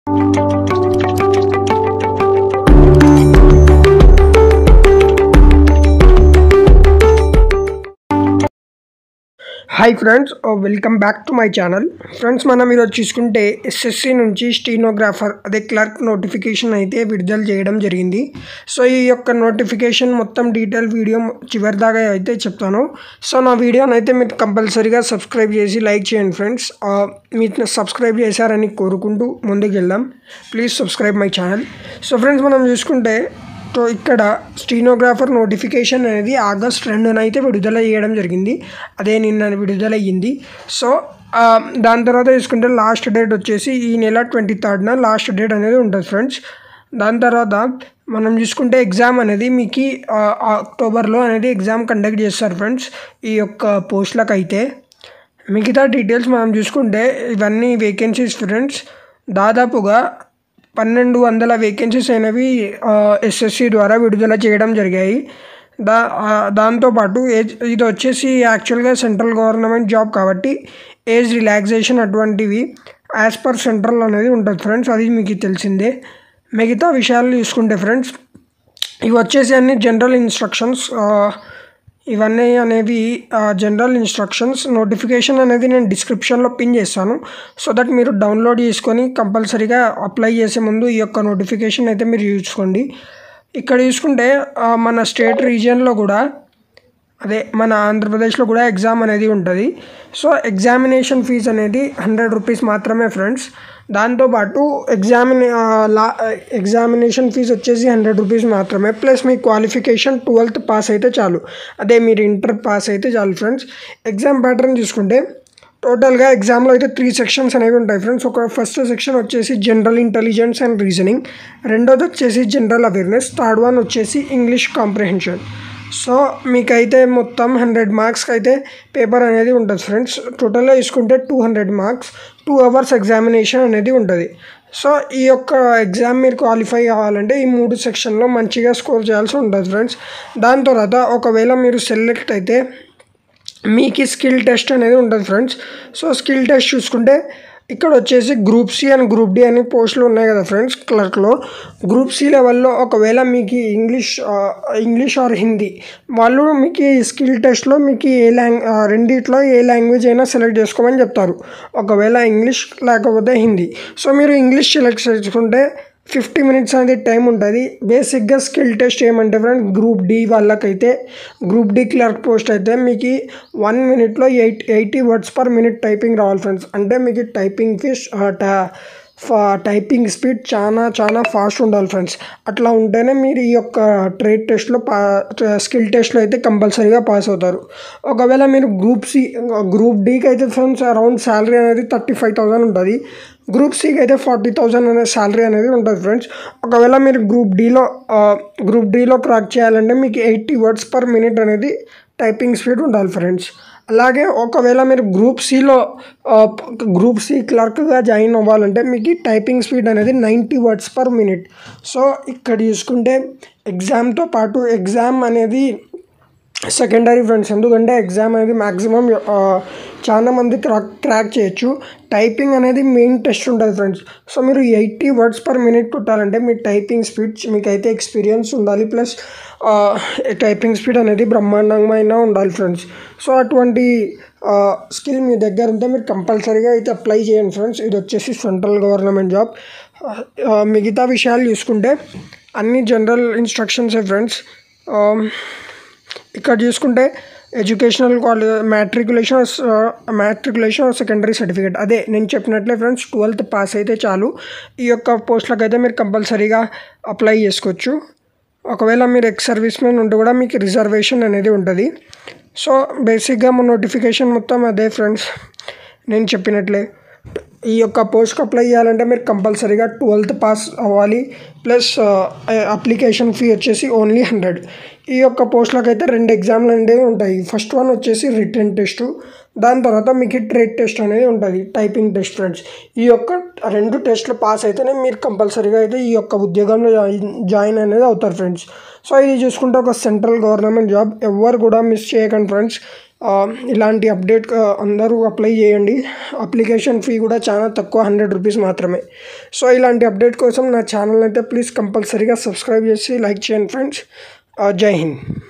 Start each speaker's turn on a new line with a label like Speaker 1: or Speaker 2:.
Speaker 1: hi friends welcome back to my channel friends మనం ఈరోజు చూసుకుంటే ఎస్ఎస్సి నుంచి స్టీనోగ్రాఫర్ అదే క్లర్క్ నోటిఫికేషన్ అయితే విడుదల చేయడం జరిగింది సో ఈ యొక్క నోటిఫికేషన్ మొత్తం డీటెయిల్ వీడియో చివరి దాకా అయితే చెప్తాను సో నా వీడియోని అయితే మీరు కంపల్సరీగా సబ్స్క్రైబ్ చేసి లైక్ చేయండి ఫ్రెండ్స్ మీరు సబ్స్క్రైబ్ చేశారని కోరుకుంటూ ముందుకు వెళ్దాం please subscribe my channel so friends మనం చూసుకుంటే సో ఇక్కడ స్టీనోగ్రాఫర్ నోటిఫికేషన్ అనేది ఆగస్ట్ రెండున అయితే విడుదల చేయడం జరిగింది అదే నిన్న విడుదలయ్యింది సో ఆ, దాని తర్వాత చూసుకుంటే లాస్ట్ డేట్ వచ్చేసి ఈ నెల ట్వంటీ థర్డ్న లాస్ట్ డేట్ అనేది ఉంటుంది ఫ్రెండ్స్ దాని తర్వాత మనం చూసుకుంటే ఎగ్జామ్ అనేది మీకు ఆ, అక్టోబర్లో అనేది ఎగ్జామ్ కండక్ట్ చేస్తారు ఫ్రెండ్స్ ఈ యొక్క పోస్టులకు అయితే మిగతా డీటెయిల్స్ మనం చూసుకుంటే ఇవన్నీ వేకెన్సీస్ ఫ్రెండ్స్ దాదాపుగా పన్నెండు వందల వేకెన్సీస్ అనేవి ఎస్ఎస్సి ద్వారా విడుదల చేయడం జరిగాయి దా ఆ, దాంతోపాటు ఏజ్ ఇది వచ్చేసి యాక్చువల్గా సెంట్రల్ గవర్నమెంట్ జాబ్ కాబట్టి ఏజ్ రిలాక్సేషన్ అటువంటివి యాజ్ పర్ సెంట్రల్ అనేది ఉంటుంది ఫ్రెండ్స్ అది మీకు తెలిసిందే మిగతా విషయాలు చూసుకుంటే ఫ్రెండ్స్ ఇవి వచ్చేసి అన్ని జనరల్ ఇన్స్ట్రక్షన్స్ ఇవన్నీ అనేవి జనరల్ ఇన్స్ట్రక్షన్స్ నోటిఫికేషన్ అనేది నేను డిస్క్రిప్షన్లో పిన్ చేస్తాను సో దట్ మీరు డౌన్లోడ్ చేసుకొని కంపల్సరీగా అప్లై చేసే ముందు ఈ యొక్క నోటిఫికేషన్ అయితే మీరు చూసుకోండి ఇక్కడ చూసుకుంటే ఆ, మన స్టేట్ రీజియన్లో కూడా అదే మన ఆంధ్రప్రదేశ్లో కూడా ఎగ్జామ్ అనేది ఉంటుంది సో ఎగ్జామినేషన్ ఫీజ్ అనేది హండ్రెడ్ రూపీస్ మాత్రమే ఫ్రెండ్స్ దాంతోపాటు ఎగ్జామినే ఆ, లా ఎగ్జామినేషన్ ఫీజు వచ్చేసి హండ్రెడ్ రూపీస్ మాత్రమే ప్లస్ మీ క్వాలిఫికేషన్ ట్వెల్త్ పాస్ అయితే చాలు అదే మీరు ఇంటర్ పాస్ అయితే చాలు ఫ్రెండ్స్ ఎగ్జామ్ ప్యాటర్న్ చూసుకుంటే టోటల్గా ఎగ్జామ్లో అయితే త్రీ సెక్షన్స్ అనేవి ఉంటాయి ఫ్రెండ్స్ ఒక ఫస్ట్ సెక్షన్ వచ్చేసి జనరల్ ఇంటెలిజెన్స్ అండ్ రీజనింగ్ రెండోది వచ్చేసి జనరల్ అవేర్నెస్ థర్డ్ వన్ వచ్చేసి ఇంగ్లీష్ కాంప్రిహెన్షన్ సో మీకైతే మొత్తం హండ్రెడ్ మార్క్స్కి అయితే పేపర్ అనేది ఉంటుంది ఫ్రెండ్స్ టోటల్గా తీసుకుంటే two hundred marks two hours examination అనేది ఉంటుంది సో ఈ యొక్క ఎగ్జామ్ మీరు క్వాలిఫై కావాలంటే ఈ మూడు సెక్షన్లో మంచిగా స్కోర్ చేయాల్సి ఉంటుంది ఫ్రెండ్స్ దాని తర్వాత ఒకవేళ మీరు సెలెక్ట్ అయితే మీకు స్కిల్ టెస్ట్ అనేది ఉంటుంది ఫ్రెండ్స్ సో స్కిల్ టెస్ట్ చూసుకుంటే ఇక్కడ వచ్చేసి group C and group D అనే పోస్టులు ఉన్నాయి కదా ఫ్రెండ్స్ క్లర్క్లో గ్రూప్ సి లెవెల్లో ఒకవేళ మీకు ఇంగ్లీష్ ఆ, ఇంగ్లీష్ ఆర్ హిందీ వాళ్ళు మీకు ఈ స్కిల్ టెస్ట్లో మీకు ఏ లాంగ్ ఆ, రెండిట్లో ఏ లాంగ్వేజ్ అయినా సెలెక్ట్ చేసుకోమని చెప్తారు ఒకవేళ ఇంగ్లీష్ లేకపోతే హిందీ సో మీరు ఇంగ్లీష్ సెలెక్ట్ చేసుకుంటే ఫిఫ్టీ మినిట్స్ అనేది టైం ఉంటుంది బేసిక్గా స్కిల్ టెస్ట్ ఏమంటే ఫ్రెండ్ గ్రూప్ డి వాళ్ళకైతే గ్రూప్ డి క్లర్క్ పోస్ట్ అయితే మీకు వన్ మినిట్లో eight eighty words per minute typing రావాలి ఫ్రెండ్స్ అంటే మీకు టైపింగ్ ఫీస్ టైపింగ్ స్పీడ్ చాలా చాలా ఫాస్ట్ ఉండాలి ఫ్రెండ్స్ అట్లా ఉంటేనే మీరు ఈ యొక్క ట్రేడ్ టెస్ట్లో పా స్కిల్ టెస్ట్లో అయితే కంపల్సరీగా పాస్ అవుతారు ఒకవేళ మీరు గ్రూప్ సి గ్రూప్ డికి అయితే ఫ్రెండ్స్ అరౌండ్ శాలరీ అనేది థర్టీ ఫైవ్ థౌసండ్ ఉంటుంది గ్రూప్ సికి అయితే ఫార్టీ థౌజండ్ అనే శాలరీ అనేది ఉంటుంది ఫ్రెండ్స్ ఒకవేళ మీరు గ్రూప్ డిలో గ్రూప్ డిలో క్రాక్ చేయాలంటే మీకు ఎయిటీ వర్డ్స్ పర్ మినిట్ అనేది టైపింగ్ స్పీడ్ ఉండాలి ఫ్రెండ్స్ అలాగే ఒకవేళ మీరు గ్రూప్ సిలో గ్రూప్ సి క్లర్క్గా జాయిన్ అవ్వాలంటే మీకు టైపింగ్ స్పీడ్ అనేది ninety words per minute so ఇక్కడ చూసుకుంటే ఎగ్జామ్తో పాటు ఎగ్జామ్ అనేది సెకండరీ ఫ్రెండ్స్ ఎందుకంటే ఎగ్జామ్ అనేది మ్యాక్సిమం చాలా మంది క్రాక్ క్రాక్ చేయొచ్చు టైపింగ్ అనేది మెయిన్ టెస్ట్ ఉంటుంది ఫ్రెండ్స్ సో మీరు ఎయిటీ వర్డ్స్ పర్ మినిట్ కొట్టాలంటే మీ టైపింగ్ స్పీడ్ మీకైతే ఎక్స్పీరియన్స్ ఉండాలి ప్లస్ టైపింగ్ స్పీడ్ అనేది బ్రహ్మాండమైన ఉండాలి ఫ్రెండ్స్ సో అటువంటి స్కిల్ మీ దగ్గర ఉంటే మీరు కంపల్సరీగా అయితే అప్లై చేయండి ఫ్రెండ్స్ ఇది వచ్చేసి సెంట్రల్ గవర్నమెంట్ జాబ్ మిగతా విషయాలు చూసుకుంటే అన్ని జనరల్ ఇన్స్ట్రక్షన్సే ఫ్రెండ్స్ ఇక్కడ చూసుకుంటే educational college matriculation matriculation secondary certificate అదే నేను చెప్పినట్లే ఫ్రెండ్స్ ట్వెల్త్ పాస్ అయితే చాలు ఈ యొక్క పోస్టులకు అయితే మీరు కంపల్సరీగా అప్లై చేసుకోవచ్చు ఒకవేళ మీరు ఎక్స్ సర్వీస్ మ్యాన్ ఉంటే కూడా మీకు రిజర్వేషన్ అనేది ఉంటుంది సో బేసిక్గా మా నోటిఫికేషన్ మొత్తం అదే ఫ్రెండ్స్ నేను చెప్పినట్లే ఈ యొక్క పోస్ట్కి అప్లై చేయాలంటే మీరు కంపల్సరీగా ట్వెల్త్ పాస్ అవ్వాలి ప్లస్ అప్లికేషన్ ఫీ వచ్చేసి ఓన్లీ హండ్రెడ్ ఈ యొక్క పోస్ట్లకు అయితే రెండు ఎగ్జామ్లు అనేవి ఉంటాయి ఫస్ట్ వన్ వచ్చేసి రిటర్న్ టెస్ట్ దాని తర్వాత మీకు ట్రేడ్ టెస్ట్ అనేది ఉంటుంది టైపింగ్ టెస్ట్ ఫ్రెండ్స్ ఈ యొక్క రెండు టెస్ట్లు పాస్ అయితేనే మీరు కంపల్సరీగా అయితే ఈ యొక్క ఉద్యోగంలో జాయిన్ జాయిన్ అనేది అవుతారు ఫ్రెండ్స్ సో ఇది చూసుకుంటే ఒక సెంట్రల్ గవర్నమెంట్ జాబ్ ఎవరు కూడా మిస్ చేయకండి ఫ్రెండ్స్ ఆ, ఇలాంటి అప్డేట్ ఆ, అందరూ అప్లై చేయండి అప్లికేషన్ ఫీ కూడా చాలా తక్కువ హండ్రెడ్ రూపీస్ మాత్రమే సో ఇలాంటి అప్డేట్ కోసం నా ఛానల్ అయితే ప్లీజ్ కంపల్సరీగా సబ్స్క్రైబ్ చేసి లైక్ చేయండి ఫ్రెండ్స్ జై హింద్